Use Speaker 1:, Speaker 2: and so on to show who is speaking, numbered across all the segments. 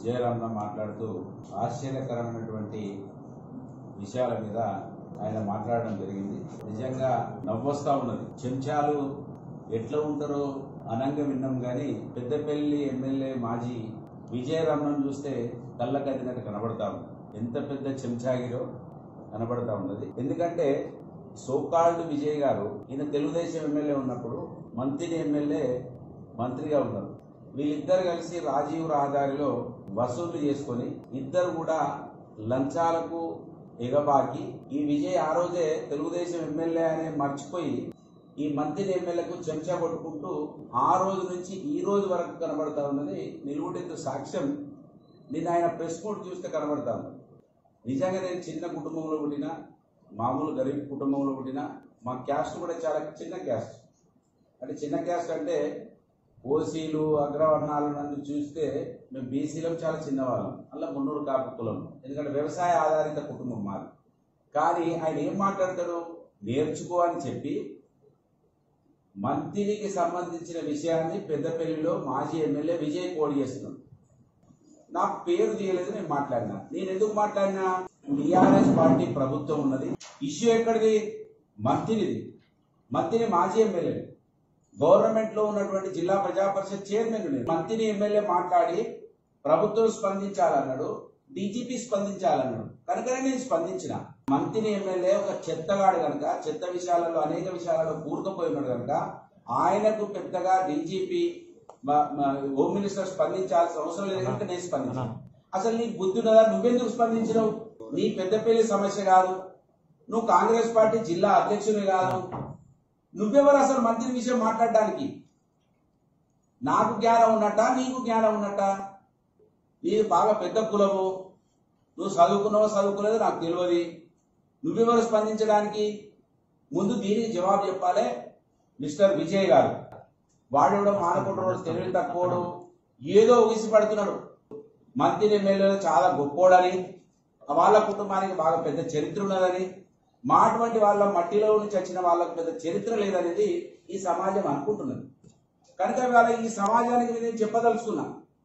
Speaker 1: విజయరామ్న మాట్లాడుతూ ఆశ్చర్యకరమైనటువంటి విషయాల మీద ఆయన మాట్లాడడం జరిగింది నిజంగా నవ్వొస్తా ఉన్నది చెంచాలు ఎట్లా ఉంటారో అనంగా విన్నాం కానీ పెద్దపల్లి ఎమ్మెల్యే మాజీ విజయరామ్ను చూస్తే కళ్ళకదినట్టు కనబడతా ఉంది ఎంత పెద్ద చెంచాగిరో కనబడతా ఉన్నది ఎందుకంటే సోకాల్డ్ విజయ్ గారు ఈయన తెలుగుదేశం ఎమ్మెల్యే ఉన్నప్పుడు మంత్రి ఎమ్మెల్యే మంత్రిగా ఉన్నారు వీళ్ళిద్దరు కలిసి రాజీవ్ రహదారిలో వసూలు చేసుకొని ఇద్దరు కూడా లంచాలకు ఎగబాకి ఈ విజయ్ ఆ రోజే తెలుగుదేశం ఎమ్మెల్యే అనే మర్చిపోయి ఈ మంత్రి ఎమ్మెల్యేకు చెంచా కొట్టుకుంటూ ఆ రోజు నుంచి ఈ రోజు వరకు కనబడతా ఉన్నది నిలువుటెత్తు సాక్ష్యం నిన్న ఆయన ప్రెస్ నోట్ చూస్తే కనబడతా ఉంది నిజంగా నేను చిన్న కుటుంబంలో పుట్టిన మామూలు గరీబ్ కుటుంబంలో పుట్టిన మా క్యాస్ట్ కూడా చాలా చిన్న క్యాస్ట్ అంటే చిన్న క్యాస్ట్ అంటే ఓసీలు అగ్రవర్ణాలు నన్ను చూస్తే మేము బీసీలో చాలా చిన్నవాళ్ళం అలా మున్నూరు కాపు కులం ఎందుకంటే వ్యవసాయ ఆధారిత కుటుంబం మాది కానీ ఆయన ఏం మాట్లాడతాడు నేర్చుకో అని చెప్పి మంత్రికి సంబంధించిన విషయాన్ని పెద్దపల్లిలో మాజీ ఎమ్మెల్యే విజయ్ కోడి చేస్తున్నాడు నాకు పేరు తీయలేదు నేను మాట్లాడినా నేను ఎందుకు మాట్లాడినా టీఆర్ఎస్ పార్టీ ప్రభుత్వం ఉన్నది ఇష్యూ ఎక్కడిది మంత్రిది మంత్రి మాజీ ఎమ్మెల్యే గవర్నమెంట్ లో ఉన్నటువంటి జిల్లా ప్రజా పరిషత్ చైర్మన్ నేను. మంత్రి ఎమ్మెల్యే మాట్లాడి ప్రభుత్వం స్పందించాలన్నాడు డీజీపీ స్పందించాలన్నాడు కనుకనే నేను స్పందించిన మంత్రి ఎమ్మెల్యే ఒక చెత్తగాడు కనుక చెత్త విషయాలలో అనేక విషయాలలో కూరుకుపోయి ఉన్నాడు కనుక ఆయనకు పెద్దగా డీజీపీ హోమ్ మినిస్టర్ స్పందించాల్సిన అవసరం లేదు కనుక నేను స్పందించాను అసలు నీకు బుద్ధి ఉన్నదా నువ్వెందుకు స్పందించినావు నీ పెద్దపల్లి సమస్య కాదు నువ్వు కాంగ్రెస్ పార్టీ జిల్లా అధ్యక్షుని కాదు నువ్వెవరు అసలు మంత్రి విషయం మాట్లాడడానికి నాకు జ్ఞానం ఉన్నట్ట నీకు జ్ఞానం ఉన్నట్ట నీది బాగా పెద్ద కులము నువ్వు చదువుకున్నావో చదువుకోలేదో నాకు తెలియదు నువ్వెవరు స్పందించడానికి ముందు దీనికి జవాబు చెప్పాలి మిస్టర్ విజయ్ గారు వాడేవడం మానకుంటున్నాడు తెలివి తక్కువడు ఏదో ఉగిసి పడుతున్నాడు మంత్రి ఎమ్మెల్యేలు చాలా గొప్పోడని వాళ్ళ కుటుంబానికి బాగా పెద్ద చరిత్ర ఉన్నదని మా అటువంటి వాళ్ళ మట్టిలో నుంచి వచ్చిన వాళ్ళకు పెద్ద చరిత్ర లేదనేది ఈ సమాజం అనుకుంటున్నది కనుక ఇవాళ ఈ సమాజానికి నేను చెప్పదలుచుకున్నా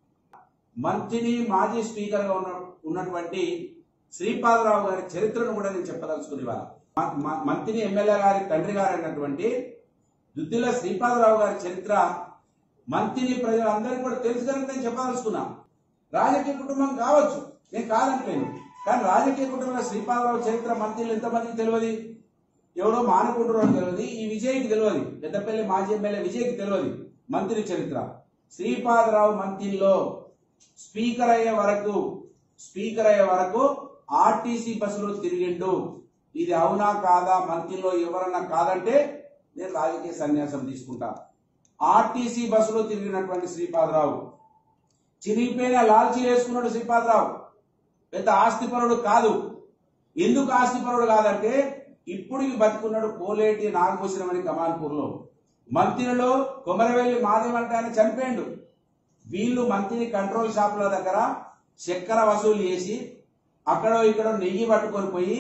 Speaker 1: మంత్రిని మాజీ స్పీకర్ గా ఉన్న ఉన్నటువంటి శ్రీపాదరావు గారి చరిత్రను కూడా నేను చెప్పదలుచుకుని ఇవాళ మ- మ- మంత్రిని ఎమ్మెల్యే గారి తండ్రి గారు అయినటువంటి దుద్దిల శ్రీపాదరావు గారి చరిత్ర మంత్రిని ప్రజలందరికీ కూడా తెలుసు కనుక నేను చెప్పదలుచుకున్నా రాజకీయ కుటుంబం కావచ్చు నేను కాదంటలేను కానీ రాజకీయ కుటుంబంలో శ్రీపాదరావు చరిత్ర మంత్రులు ఎంతమందికి తెలియదు ఎవడో మానకుంటున్నారో తెలియదు ఈ విజయ్కి తెలియదు పెద్దపల్లి మాజీ ఎమ్మెల్యే విజయ్కి తెలియదు మంత్రి చరిత్ర శ్రీపాదరావు మంత్రిలో స్పీకర్ అయ్యే వరకు స్పీకర్ అయ్యే వరకు ఆర్టీసీ బస్సులో తిరిగిండు ఇది అవునా కాదా మంత్రిలో ఎవరన్నా కాదంటే నేను రాజకీయ సన్యాసం తీసుకుంటా ఆర్టీసీ బస్సులో తిరిగినటువంటి శ్రీపాదరావు చిరిగిపోయిన లాల్చీ వేసుకున్నాడు శ్రీపాదరావు పెద్ద ఆస్తిపరుడు కాదు ఎందుకు ఆస్తిపరుడు కాదంటే ఇప్పుడు బతుకున్నాడు కోలేటి నాగభూషణం అని కమాన్పూర్లో మంత్రిలో కొమరవెల్లి మాదేవ్ అంటే ఆయన చనిపోయిండు వీళ్ళు మంత్రి కంట్రోల్ షాపుల దగ్గర చక్కెర వసూలు చేసి అక్కడో ఇక్కడో నెయ్యి పట్టుకొని పోయి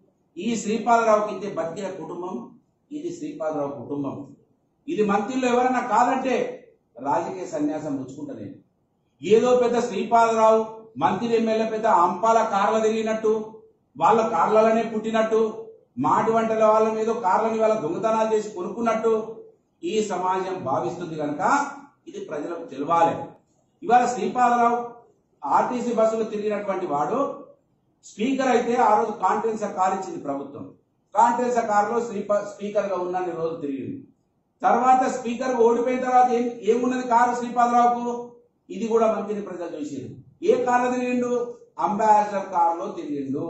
Speaker 1: ఈ శ్రీపాదరావుకి ఇచ్చే బతికిన కుటుంబం ఇది శ్రీపాదరావు కుటుంబం ఇది మంత్రిలో ఎవరన్నా కాదంటే రాజకీయ సన్యాసం పుచ్చుకుంటా నేను ఏదో పెద్ద శ్రీపాదరావు మంత్రి ఎమ్మెల్యే పెద్ద అంపాల కార్ల తిరిగినట్టు వాళ్ళ కార్లలోనే పుట్టినట్టు మాటి వంటల వాళ్ళ మీద కార్లని వాళ్ళ దొంగతనాలు చేసి కొనుక్కున్నట్టు ఈ సమాజం భావిస్తుంది కనుక ఇది ప్రజలకు తెలవాలి ఇవాళ శ్రీపాదరావు ఆర్టీసీ బస్సులో తిరిగినటువంటి వాడు స్పీకర్ అయితే ఆ రోజు కాన్ఫరెన్స్ కార్ ఇచ్చింది ప్రభుత్వం కాన్ఫరెన్స్ కారులో స్పీకర్ గా ఉన్న రోజు తిరిగింది తర్వాత స్పీకర్ ఓడిపోయిన తర్వాత ఏం ఏమున్నది కారు శ్రీపాదరావుకు ఇది కూడా మంత్రిని ప్రజలు చూసేది ఏ కార్లో తిరిగిండు అంబాసిడర్ కారులో తిరిగిండు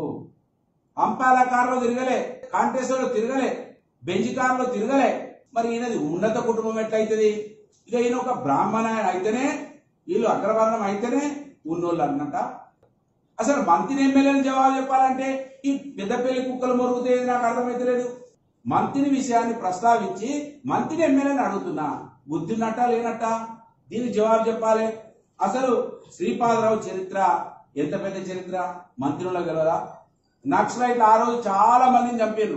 Speaker 1: అంపాల కారులో తిరగలే కాంటెస్ట్ లో తిరగలే బెంజ్ కారులో తిరగలే మరి ఈయనది ఉన్నత కుటుంబం ఎట్లయితది ఇక ఈయన ఒక బ్రాహ్మణ అయితేనే వీళ్ళు అగ్రవర్ణం అయితేనే ఉన్నోళ్ళు అన్నట అసలు మంత్రి ఎమ్మెల్యేలు జవాబు చెప్పాలంటే ఈ పెద్దపల్లి కుక్కలు మొరుగుతే నాకు అర్థమైతలేదు మంత్రి విషయాన్ని ప్రస్తావించి మంత్రి ఎమ్మెల్యేని అడుగుతున్నా బుద్ధినట్ట లేనట్ట దీనికి జవాబు చెప్పాలి అసలు శ్రీపాదరావు చరిత్ర ఎంత పెద్ద చరిత్ర మంత్రుల గలదా నక్సలైట్లు ఆ రోజు చాలా మందిని చంపారు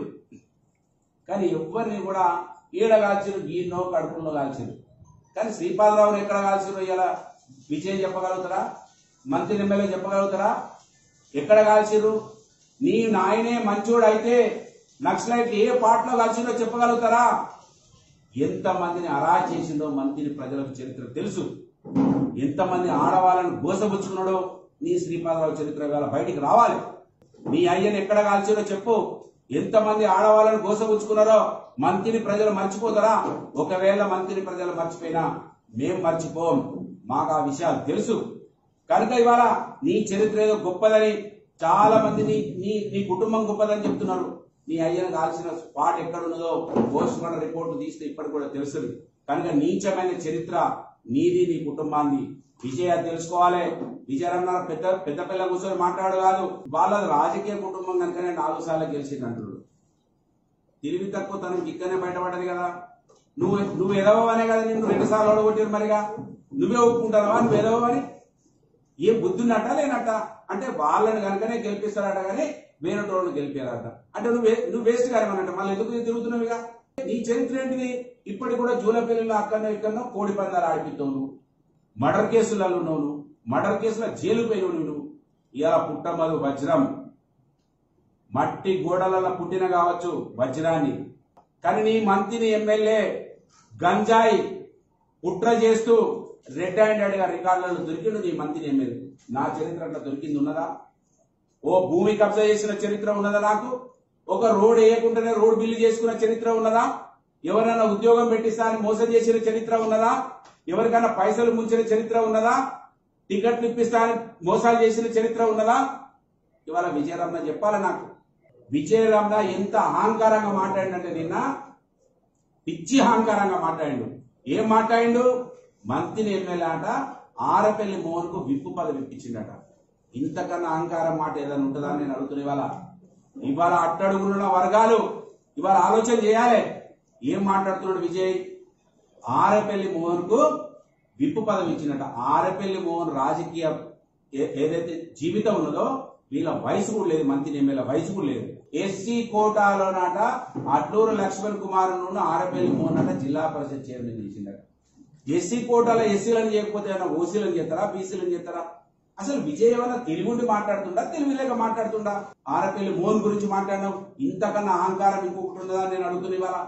Speaker 1: కానీ ఎవరిని కూడా ఈడ కాల్చిరు గీన్నో కడుపుల్లో కాల్చిరు కానీ శ్రీపాదరావుని ఎక్కడ కాల్చిరు ఇలా విజయం చెప్పగలుగుతారా మంత్రి ఎమ్మెల్యే చెప్పగలుగుతారా ఎక్కడ కాల్చిర్రు నీ నాయనే మంచోడు అయితే నక్సలైట్ ఏ పార్ట్లో కలిసిందో చెప్పగలుగుతారా ఎంత మందిని అరా చేసిండో మంత్రిని ప్రజలకు చరిత్ర తెలుసు ఎంతమంది ఆడవాళ్ళను గోసపుచ్చుకున్నాడో నీ శ్రీపాదరావు చరిత్ర వేళ బయటికి రావాలి నీ అయ్యని ఎక్కడ కాల్చారో చెప్పు ఎంతమంది ఆడవాళ్ళను గోసపుచ్చుకున్నారో మంత్రిని ప్రజలు మర్చిపోతారా ఒకవేళ మంత్రిని ప్రజలు మర్చిపోయినా మేం మర్చిపోం మాకు ఆ విషయాలు తెలుసు కనుక ఇవాళ నీ చరిత్ర ఏదో గొప్పదని చాలా మంది నీ నీ నీ కుటుంబం గొప్పదని చెప్తున్నారు నీ అయ్యను కాల్సిన స్పాట్ ఎక్కడ ఉన్నదో పోస్ట్ మార్టం రిపోర్ట్ తీస్తే ఇప్పటికి కూడా తెలుస్తుంది కనుక నీచమైన చరిత్ర నీది నీ కుటుంబాన్ని విజయ తెలుసుకోవాలి విజయరమణ పెద్ద పెద్ద పిల్ల కూర్చొని మాట్లాడు కాదు వాళ్ళది రాజకీయ కుటుంబం కనుకనే నాలుగు సార్లు గెలిచింది అంటున్నాడు తెలివి తక్కువ తనకి ఇక్కడనే బయటపడ్డది కదా నువ్వు నువ్వు ఎదవనే కదా నిన్ను రెండు సార్లు ఓడగొట్టారు మరిగా నువ్వే ఒప్పుకుంటావా నువ్వు ఎదవని ఏ బుద్ధి ఉన్నట్ట లేనట్ట అంటే వాళ్ళని కనుకనే గెలిపిస్తారట కానీ వేరే వాళ్ళని గెలిపారట అంటే నువ్వు వే- నువ్వు వేస్ట్ కారమన్నట్ట మళ్ళీ ఎందుకు తిరుగుతున్నావు ఇక నీ చరిత్ర ఏంటిది ఇప్పటికి కూడా జూలపల్లిలో అక్కడనో ఇక్కడనో కోడి పందాలు ఆడిపిస్తావు నువ్వు మర్డర్ కేసులలో ఉన్నావు నువ్వు మర్డర్ కేసులో జైలు పోయినావు నువ్వు ఇలా పుట్టమదు వజ్రం మట్టి గోడలలో పుట్టిన కావచ్చు వజ్రాన్ని కానీ నీ మంత్రిని ఎమ్మెల్యే గంజాయి కుట్ర చేస్తూ రెడ్ హ్యాండెడ్ గా రికార్డులలో దొరికిండు నీ మంత్రిని ఎమ్మెల్యే నా చరిత్ర అట్లా దొరికింది ఉన్నదా ఓ భూమి కబ్జా చేసిన చరిత్ర ఉన్నదా నాకు ఒక రోడ్ వేయకుండానే రోడ్ బిల్లు చేసుకున్న చరిత్ర ఉన్నదా ఎవరైనా ఉద్యోగం పెట్టిస్తా అని మోసం చేసిన చరిత్ర ఉన్నదా ఎవరికైనా పైసలు ముంచిన చరిత్ర ఉన్నదా టికెట్లు ఇప్పిస్తా అని మోసాలు చేసిన చరిత్ర ఉన్నదా ఇవాళ విజయరమణ చెప్పాలి నాకు విజయరమణ ఎంత అహంకారంగా మాట్లాడిందంటే నిన్న పిచ్చి అహంకారంగా మాట్లాడిండు ఏం మాట్లాడిండు మంత్రిని ఎమ్మెల్యే ఆట ఆరపల్లి మోహన్ కు విప్పు పదవి ఇప్పించిండట ఇంతకన్నా అహంకారం మాట ఏదైనా ఉంటుందా అని నేను అడుగుతున్నా ఇవాళ ఇవాళ అట్టడుగున్న వర్గాలు ఇవాళ ఆలోచన చేయాలి ఏం మాట్లాడుతున్నాడు విజయ్ ఆరపల్లి మోహన్ కు విప్పు పదవి ఇచ్చినట్ట ఆరపల్లి మోహన్ రాజకీయ ఏ- ఏదైతే జీవితం ఉన్నదో వీళ్ళ వయసు కూడా లేదు మంత్రి ఎమ్మెల్యే వయసు కూడా లేదు ఎస్సీ కోటాలో నాట అడ్లూరు లక్ష్మణ్ కుమార్ నుండి ఆరపల్లి మోహన్ అట జిల్లా పరిషత్ చైర్మన్ చేసిందట ఎస్సీ కోటాలో ఎస్సీలను చేయకపోతే ఏమైనా ఓసీలను చేస్తారా బీసీలను చేస్తారా అసలు విజయ్ ఏమైనా తెలివి ఉండి మాట్లాడుతుండా తెలివి లేక మాట్లాడుతుండా ఆరపల్లి మోహన్ గురించి మాట్లాడినావు ఇంతకన్నా అహంకారం ఇంకొకటి ఉందా అని నేను అడుగుతున్నా ఇవాళ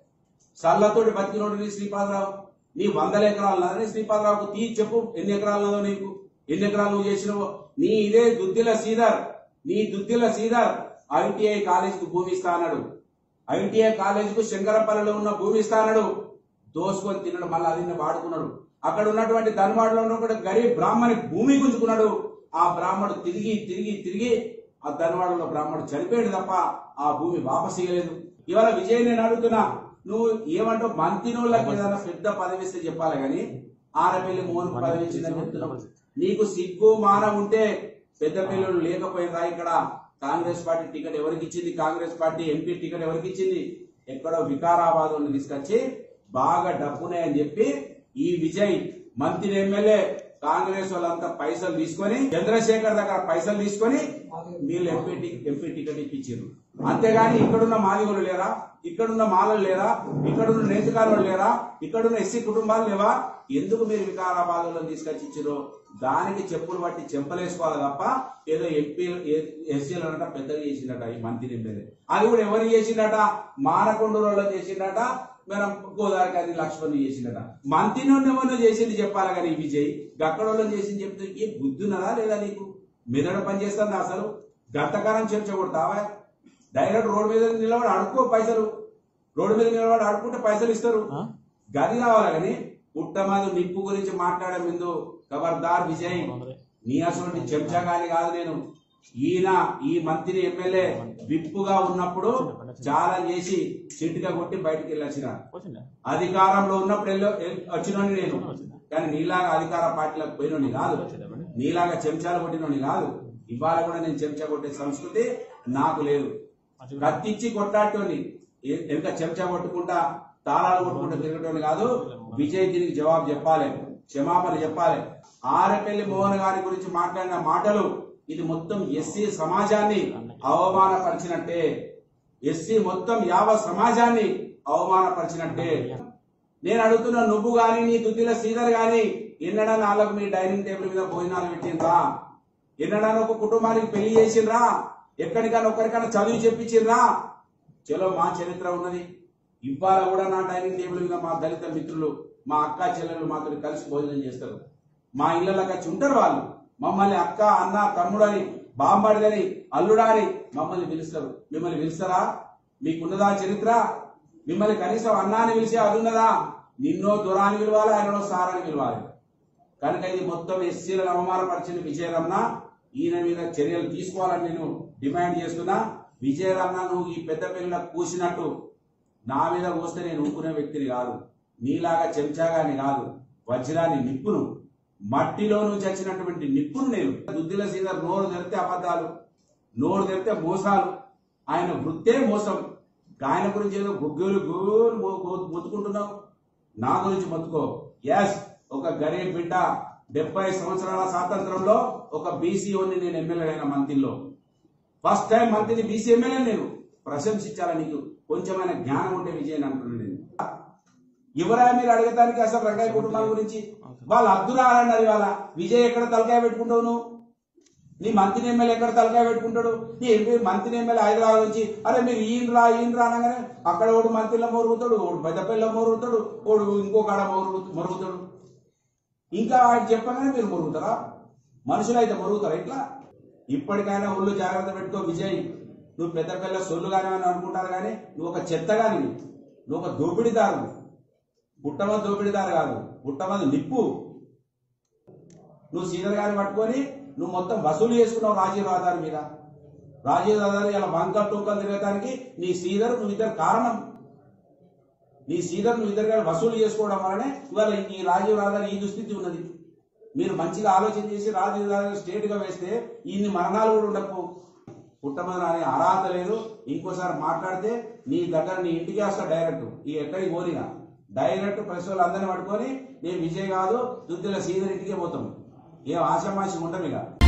Speaker 1: సల్లతోటి బతికినోడు నీ శ్రీపాదరావు నీ వందల ఎకరాలు ఉన్నదని శ్రీపాదరావుకు తీ చెప్పు ఎన్ని ఎకరాలు ఉన్నదో నీకు ఎన్ని ఎకరాలు నువ్వు చేసినావో నీ ఇదే దుద్దిల శ్రీధర్ నీ దుద్దిల శ్రీధర్ ఐటీఐ కాలేజ్ కు భూమి ఇస్తా అన్నాడు ఐటీఐ కాలేజ్ కు శంకరపల్లిలో ఉన్న భూమి ఇస్తా అన్నాడు దోసుకొని తినడు మళ్ళీ అది వాడుకున్నాడు అక్కడ ఉన్నటువంటి ధనవాడలో ఉన్న గరీబ్ బ్రాహ్మణి భూమి గుంజుకున్నాడు ఆ బ్రాహ్మడు తిరిగి తిరిగి తిరిగి ఆ ధనవాడలో బ్రాహ్మడు చనిపోయాడు తప్ప ఆ భూమి వాపస్ ఇయ్యలేదు ఇవాళ విజయ్ నేను అడుగుతున్నా నువ్వు ఏమంటావు మంత్రినోళ్ళకి ఏదైనా పెద్ద పదవి ఇస్తే చెప్పాలి కానీ ఆరపల్లి మోహన్ పదవి ఇచ్చిందని చెప్తున్నావు నీకు సిగ్గు మాన ఉంటే పెద్ద పిల్లలు లేకపోయినరా ఇక్కడ కాంగ్రెస్ పార్టీ టికెట్ ఎవరికి ఇచ్చింది కాంగ్రెస్ పార్టీ ఎంపీ టికెట్ ఎవరికి ఇచ్చింది ఎక్కడో వికారాబాద్ నుండి తీసుకొచ్చి బాగా డబ్బునే అని చెప్పి ఈ విజయ్ మంత్రి ఎమ్మెల్యే కాంగ్రెస్ వాళ్ళంతా పైసలు తీసుకొని చంద్రశేఖర్ దగ్గర పైసలు తీసుకొని వీళ్ళు ఎంపీ టి- ఎంపీ టికెట్ ఇప్పించారు అంతేగాని ఇక్కడున్న మాదిగలు లేరా ఇక్కడున్న మాలలు లేరా ఇక్కడున్న నేతకాలు లేరా ఇక్కడున్న ఎస్సీ కుటుంబాలు లేవా ఎందుకు మీరు వికారాబాద్ లో తీసుకొచ్చి ఇచ్చారో దానికి చెప్పులు బట్టి చెంపలేసుకోవాలి తప్ప ఏదో ఎంపీ ఎస్సీలు అనట పెద్దగా చేసిండట ఈ మంత్రి ఎమ్మెల్యే అది కూడా ఎవరు చేసిండట మానకొండూరులో చేసిండట మనం గోదావరికి అది లక్ష్మణ్ చేసిండట మంత్రిని ఎవరినో చేసింది చెప్పాలి కానీ ఈ విజయ్ గక్కడోళ్ళని చేసింది చెప్తే ఏ బుద్ధి ఉన్నదా లేదా నీకు మెదడు పని చేస్తుంది అసలు గంతకాలం చర్చ కొడతావా డైరెక్ట్ రోడ్ మీద నిలబడి అడుక్కో పైసలు రోడ్డు మీద నిలబడి అడుక్కుంటే పైసలు ఇస్తారు గది కావాలి కానీ పుట్టమదు నిప్పు గురించి మాట్లాడే ముందు ఖబర్దార్ విజయ్ నీ అసలు చెంచా గాని కాదు నేను ఈయన ఈ మంత్రి ఎమ్మెల్యే విప్పుగా ఉన్నప్పుడు చాలా చేసి చిట్టుగా కొట్టి బయటికి వెళ్ళొచ్చిన అధికారంలో ఉన్నప్పుడు వెళ్ళి వచ్చినోని నేను కానీ నీలాగా అధికార పార్టీలకు పోయినోని కాదు నీలాగా చెంచాలు కొట్టినోని కాదు ఇవాళ కూడా నేను చెంచా కొట్టే సంస్కృతి నాకు లేదు కత్తిచ్చి కొట్టాటోని ఎంత చెంచా కొట్టుకుంటా తాళాలు కొట్టుకుంటూ తిరగటోని కాదు విజయ్ దీనికి జవాబు చెప్పాలి క్షమాపణ చెప్పాలి ఆరపల్లి మోహన్ గారి గురించి మాట్లాడిన మాటలు ఇది మొత్తం ఎస్సీ సమాజాన్ని అవమానపరిచినట్టే ఎస్సీ మొత్తం యావ సమాజాన్ని అవమానపరిచినట్టే నేను అడుగుతున్న నువ్వు గాని నీ దుద్దిల శ్రీధర్ గాని ఎన్నడా నాలుగు మీ డైనింగ్ టేబుల్ మీద భోజనాలు పెట్టిండ్రా ఎన్నడా ఒక కుటుంబానికి పెళ్లి చేసిండ్రా ఎక్కడికైనా ఒక్కరికైనా చదువు చెప్పించిండ్రా చలో మా చరిత్ర ఉన్నది ఇవాళ కూడా నా డైనింగ్ టేబుల్ మీద మా దళిత మిత్రులు మా అక్క చెల్లెలు మాతో కలిసి భోజనం చేస్తారు మా ఇళ్ళకి వచ్చి ఉంటారు వాళ్ళు మమ్మల్ని అక్క అన్న తమ్ముడని బాంబడిదని అల్లుడాని మమ్మల్ని పిలుస్తారు మిమ్మల్ని పిలుస్తారా మీకున్నదా చరిత్ర మిమ్మల్ని కనీసం అన్నాని పిలిచే అది ఉన్నదా నిన్నో దురాని పిలవాలి ఆయనలో సారని పిలవాలి కనుక ఇది మొత్తం ఎస్సీలను అవమానపరిచిన విజయరమణ ఈయన మీద చర్యలు తీసుకోవాలని నేను డిమాండ్ చేస్తున్నా విజయరమణ నువ్వు ఈ పెద్ద పిల్లల కూసినట్టు నా మీద పోస్తే నేను ఊరుకునే వ్యక్తిని కాదు నీలాగా చెంచాగాని కాదు వజ్రాన్ని నిప్పును మట్టిలో నుంచి వచ్చినటువంటి నిప్పును నేను దుద్దిల సీదర్ నోరు తెరితే అబద్ధాలు నోరు తెరితే మోసాలు ఆయన వృత్తే మోసం ఆయన గురించి ఏదో గుగ్గులు గుగ్గులు మో- మో- మొత్తుకుంటున్నావు నా గురించి మొత్తుకో ఎస్ ఒక గరీబ్ బిడ్డ డెబ్బై సంవత్సరాల స్వాతంత్రంలో ఒక బీసీఓని నేను ఎమ్మెల్యే అయిన మంత్రిలో ఫస్ట్ టైం మంత్రిని బీసీ ఎమ్మెల్యే నేను ప్రశంసించాలా నీకు కొంచెమైన జ్ఞానం ఉంటే విజయన్ అంటున్నాను నేను ఎవరా మీరు అడగటానికి అసలు రంగాయ కుటుంబం గురించి వాళ్ళు అద్దురా అన్నారు ఇవాళ విజయ్ ఎక్కడ తలకాయ పెట్టుకుంటావు నువ్వు నీ మంత్రి ఎమ్మెల్యే ఎక్కడ తలకాయ పెట్టుకుంటాడు నీ ఎంపీ మంత్రి ఎమ్మెల్యే హైదరాబాద్ నుంచి అరే మీరు ఈయన రా ఈయన రా అనగానే అక్కడ ఓడు మంత్రిలో మొరుగుతాడు ఓడు పెద్దపల్లిలో మొరుగుతాడు ఓడు ఇంకో కాడ మొరుగు మొరుగుతాడు ఇంకా ఆయన చెప్పగానే మీరు మొరుగుతారా మనుషులు అయితే మొరుగుతారా ఇట్లా ఇప్పటికైనా ఒళ్ళు జాగ్రత్త పెట్టుకో విజయ్ నువ్వు పెద్ద పిల్ల సొల్లుగానే అని అనుకుంటారు కానీ నువ్వు ఒక చెత్తగాని నువ్వు ఒక దోపిడీదారు పుట్టమది దోపిడీదారు కాదు పుట్టమది నిప్పు నువ్వు సీనియర్ గారిని పట్టుకొని నువ్వు మొత్తం వసూలు చేసుకున్నావు రాజీవ్ ఆధార్ మీద రాజీవ్ ఆధార్ ఇలా వంక టూకలు తిరగడానికి నీ సీదర్ నువ్వు ఇద్దరు కారణం నీ సీదర్ నువ్వు ఇద్దరు గారు వసూలు చేసుకోవడం వల్లనే ఇవాళ ఈ రాజీవ్ ఆధార్ ఈ దుస్థితి ఉన్నది మీరు మంచిగా ఆలోచన చేసి రాజీవ్ ఆధార్ స్టేట్ గా వేస్తే ఇన్ని మరణాలు కూడా ఉండకు పుట్టమని అనే అర్హత లేదు ఇంకోసారి మాట్లాడితే నీ దగ్గర నీ ఇంటికి వస్తా డైరెక్ట్ ఈ ఎక్కడికి పోనిగా డైరెక్ట్ ప్రెస్ వాళ్ళు అందరిని పట్టుకొని నేను విజయ్ కాదు దుద్దిల సీదర్ ఇంటికే పోతాం ఏం ఆశామాషి ఉంటాం ఇక